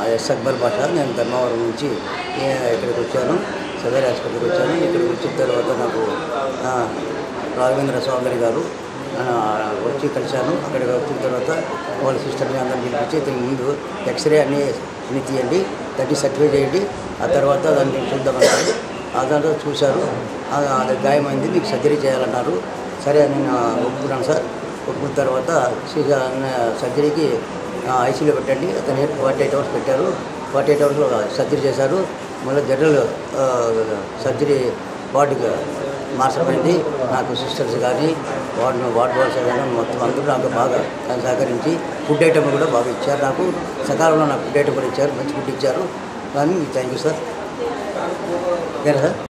yes Akbar బాషా నేను ధర్మవరం నుంచి ఏ, ఇక్కడికి వచ్చాను సవేర్ హాస్పిటల్కి వచ్చాను ఇక్కడికి వచ్చిన తర్వాత నాకు ఆ, రాఘవేంద్ర చౌదరి గారు ఆ, వచ్చి కలిశాను అక్కడికి వచ్చిన తర్వాత వాళ్ళ సిస్టర్ని అందరిని పిలిపించి దీని ముందు ఎక్స్రే అన్నీ అన్ని తీయండి థర్టీ సర్టిఫై చేయండి ఆ తర్వాత దాన్ని చూద్దామన్నారు ఆ దాంట్లో చూశారు ఆ, అది గాయమైంది మీకు సర్జరీ చేయాలన్నారు సరే నేను ఒప్పుకున్నాను సార్ ఒప్పుకున్న తర్వాత సీజా సర్జరీకి ఐసీలో పెట్టండి అతను ఫార్టీ ఎయిట్ అవర్స్ పెట్టారు ఫార్టీ ఎయిట్ అవర్స్లో సర్జరీ చేశారు మళ్ళీ జనరల్ ఆ, సర్జరీ వార్డుకి మార్చబడింది నాకు సిస్టర్స్ కానీ వార్డు వార్డు బాయ్స్ కానీ మొత్తం అందరూ నాకు బాగా సహకరించి ఫుడ్ ఐటమ్ కూడా బాగా ఇచ్చారు నాకు సకాలంలో నాకు ఫుడ్ ఐటమ్ కూడా ఇచ్చారు మంచి ఫుడ్ ఇచ్చారు కానీ థ్యాంక్ యూ సార్ ఓకేనా సార్